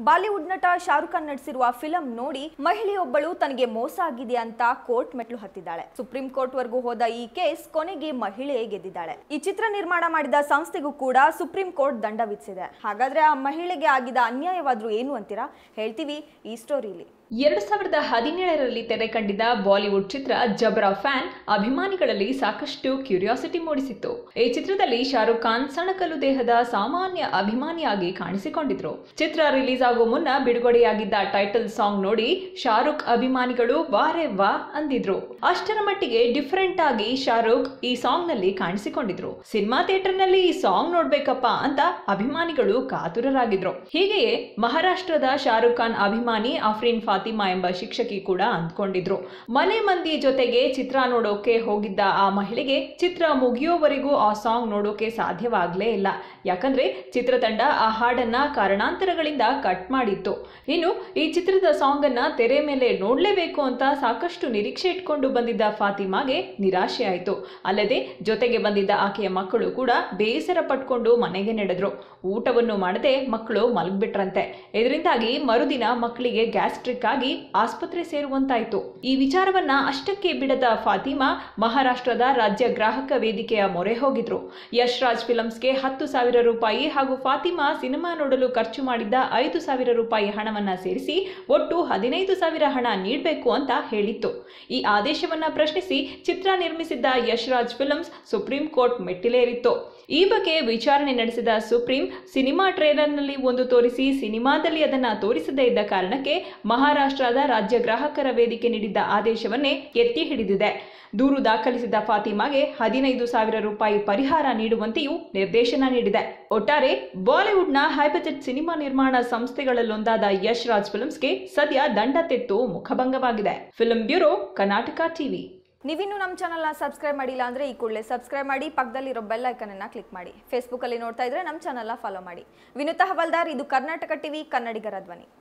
Bollywood ನಟ Shahrukh Khan ನಟಿಸಿರುವ film ನೋಡಿ ಮಹಿಳೆಯೊಬ್ಬಳು ತನಗೆ ಮೋಸ ಆಗಿದೆ ಅಂತ ಕೋರ್ಟ್ ಮೆಟ್ಲು ಹತ್ತಿದ್ದಾಳೆ ಸುಪ್ರೀಂ ಕೋರ್ಟ್ ವರೆಗೂ ಹೋದ ಈ ಕೇಸ್ ಕೊನೆಗೆ ಮಹಿಳೆ ಗೆದ್ದಿದ್ದಾಳೆ ಈ ಚಿತ್ರ ನಿರ್ಮಾಣ ಮಾಡಿದ ಸಂಸ್ಥೆಗೂ ಕೂಡ ಸುಪ್ರೀಂ ಕೋರ್ಟ್ ದಂಡ ವಿಧಿಸಿದೆ ಹಾಗಾದ್ರೆ ಆ ಮಹಿಳೆಗೆ ಆಗಿದ ಅನ್ಯಾಯವಾದ್ರೂ ಏನು ಅಂತೀರಾ ಹೇಳ್ತೀವಿ ಈ ಸ್ಟೋರಿಲಿ ಎರಡು ಸಾವಿರದ ಹದಿನೇಳರಲ್ಲಿ ತೆರೆ ಕಂಡಿದ್ದ ಬಾಲಿವುಡ್ ಚಿತ್ರ ಜಬ್ರಾ ಫ್ಯಾನ್ ಅಭಿಮಾನಿಗಳಲ್ಲಿ ಸಾಕಷ್ಟು ಕ್ಯೂರಿಯಾಸಿಟಿ ಮೂಡಿಸಿತ್ತು ಈ ಚಿತ್ರದಲ್ಲಿ ಶಾರುಖ್ ಖಾನ್ ಸಣಕಲು ದೇಹದ ಸಾಮಾನ್ಯ ಅಭಿಮಾನಿಯಾಗಿ ಕಾಣಿಸಿಕೊಂಡಿದ್ರು ಚಿತ್ರ ರಿಲೀಸ್ ಆಗುವ ಮುನ್ನ ಬಿಡುಗಡೆಯಾಗಿದ್ದ ಟೈಟಲ್ ಸಾಂಗ್ ನೋಡಿ ಶಾರುಖ್ ಅಭಿಮಾನಿಗಳು ವಾರೆ ವಾ ಅಂದಿದ್ರು ಅಷ್ಟರ ಮಟ್ಟಿಗೆ ಡಿಫರೆಂಟ್ ಆಗಿ ಶಾರುಖ್ ಈ ಸಾಂಗ್ ನಲ್ಲಿ ಕಾಣಿಸಿಕೊಂಡಿದ್ರು ಸಿನಿಮಾ ಥಿಯೇಟರ್ ನಲ್ಲಿ ಈ ಸಾಂಗ್ ನೋಡ್ಬೇಕಪ್ಪ ಅಂತ ಅಭಿಮಾನಿಗಳು ಕಾತುರರಾಗಿದ್ರು ಹೀಗೆಯೇ ಮಹಾರಾಷ್ಟ್ರದ ಶಾರುಖ್ ಖಾನ್ ಅಭಿಮಾನಿ ಅಫ್ರೀನ್ ಫಾತಿಮಾ ಎಂಬ ಶಿಕ್ಷಕಿ ಕೂಡ ಅಂದ್ಕೊಂಡಿದ್ರು ಮನೆ ಮಂದಿ ಜೊತೆಗೆ ಚಿತ್ರ ನೋಡೋಕೆ ಹೋಗಿದ್ದ ಆ ಮಹಿಳೆಗೆ ಚಿತ್ರ ಮುಗಿಯೋವರೆಗೂ ಆ ಸಾಂಗ್ ನೋಡೋಕೆ ಸಾಧ್ಯವಾಗ್ಲೇ ಇಲ್ಲ ಯಾಕಂದ್ರೆ ಚಿತ್ರತಂಡ ಆ ಹಾಡನ್ನ ಕಾರಣಾಂತರಗಳಿಂದ ಕಟ್ ಮಾಡಿತ್ತು ಇನ್ನು ಈ ಚಿತ್ರದ ಸಾಂಗ್ ಅನ್ನ ತೆರೆ ಮೇಲೆ ನೋಡ್ಲೇಬೇಕು ಅಂತ ಸಾಕಷ್ಟು ನಿರೀಕ್ಷೆ ಇಟ್ಕೊಂಡು ಬಂದಿದ್ದ ಫಾತಿಮಾಗೆ ನಿರಾಶೆ ಆಯಿತು ಅಲ್ಲದೆ ಜೊತೆಗೆ ಬಂದಿದ್ದ ಆಕೆಯ ಮಕ್ಕಳು ಕೂಡ ಬೇಸರ ಪಟ್ಕೊಂಡು ಮನೆಗೆ ನಡೆದ್ರು ಊಟವನ್ನು ಮಾಡದೆ ಮಕ್ಕಳು ಮಲಗ್ಬಿಟ್ರಂತೆ ಇದರಿಂದಾಗಿ ಮರುದಿನ ಮಕ್ಕಳಿಗೆ ಗ್ಯಾಸ್ಟ್ರಿಕ್ ಆಗಿ ಆಸ್ಪತ್ರೆ ಸೇರುವಂತಾಯ್ತು ಈ ವಿಚಾರವನ್ನ ಅಷ್ಟಕ್ಕೆ ಬಿಡದ ಫಾತಿಮಾ ಮಹಾರಾಷ್ಟ್ರದ ರಾಜ್ಯ ಗ್ರಾಹಕ ವೇದಿಕೆಯ ಮೊರೆ ಹೋಗಿದ್ರು ಯಶ್ ರಾಜ್ ಫಿಲಮ್ಸ್ಗೆ ಹತ್ತು ಸಾವಿರ ರೂಪಾಯಿ ಹಾಗೂ ಫಾತಿಮಾ ಸಿನಿಮಾ ನೋಡಲು ಖರ್ಚು ಮಾಡಿದ್ದ ಐದು ಸಾವಿರ ರೂಪಾಯಿ ಹಣವನ್ನ ಸೇರಿಸಿ ಒಟ್ಟು ಹದಿನೈದು ಸಾವಿರ ಹಣ ನೀಡಬೇಕು ಅಂತ ಹೇಳಿತ್ತು ಈ ಆದೇಶವನ್ನ ಪ್ರಶ್ನಿಸಿ ಚಿತ್ರ ನಿರ್ಮಿಸಿದ್ದ Yash Raj films supreme court ಮೆಟ್ಟಿಲೇರಿತ್ತು ಈ ಬಗ್ಗೆ ವಿಚಾರಣೆ ನಡೆಸಿದ ಸುಪ್ರೀಂ ಸಿನಿಮಾ ಟ್ರೇಲರ್ನಲ್ಲಿ ಒಂದು ತೋರಿಸಿ ಸಿನಿಮಾದಲ್ಲಿ ಅದನ್ನ ತೋರಿಸದೇ ಇದ್ದ ಕಾರಣಕ್ಕೆ ಮಹಾರಾಷ್ಟ್ರದ ರಾಜ್ಯ ಗ್ರಾಹಕರ ವೇದಿಕೆ ನೀಡಿದ್ದ ಆದೇಶವನ್ನೇ ಎತ್ತಿ ಹಿಡಿದಿದೆ ದೂರು ದಾಖಲಿಸಿದ ಫಾತಿಮಾಗೆ ಹದಿನೈದು ಸಾವಿರ ರೂಪಾಯಿ ಪರಿಹಾರ ನೀಡುವಂತೆಯೂ ನಿರ್ದೇಶನ ನೀಡಿದೆ ಒಟ್ಟಾರೆ ಬಾಲಿವುಡ್ನ ಹೈಬಜೆಟ್ ಸಿನಿಮಾ ನಿರ್ಮಾಣ ಸಂಸ್ಥೆಗಳಲ್ಲೊಂದಾದ ಯಶ್ ರಾಜ್ ಫಿಲ್ಮ್ಸ್ಗೆ ಸದ್ಯ ದಂಡ ತೆತ್ತು ಮುಖಭಂಗವಾಗಿದೆ ಫಿಲ್ಮ್ ಬ್ಯೂರೋ ಕರ್ನಾಟಕ ಟಿವಿ ನೀವಿನ್ನೂ ನಮ್ಮ ಚಾನಲ್ನ ಸಬ್ಸ್ಕ್ರೈಬ್ ಮಾಡಿಲ್ಲ ಅಂದರೆ ಈ ಕೂಡಲೇ ಸಬ್ಸ್ಕ್ರೈಬ್ ಮಾಡಿ ಪಕ್ಕದಲ್ಲಿರೋ ಬೆಲ್ ಐಕನನ್ನು ಕ್ಲಿಕ್ ಮಾಡಿ ಫೇಸ್ಬುಕ್ಕಲ್ಲಿ ನೋಡ್ತಾ ಇದ್ರೆ ನಮ್ಮ ಚಾನಲ್ನ ಫಾಲೋ ಮಾಡಿ ವಿನುತಾ ಹವಲ್ದಾರ್ ಇದು ಕರ್ನಾಟಕ ಟಿವಿ ಕನ್ನಡಿಗರ ಧ್ವನಿ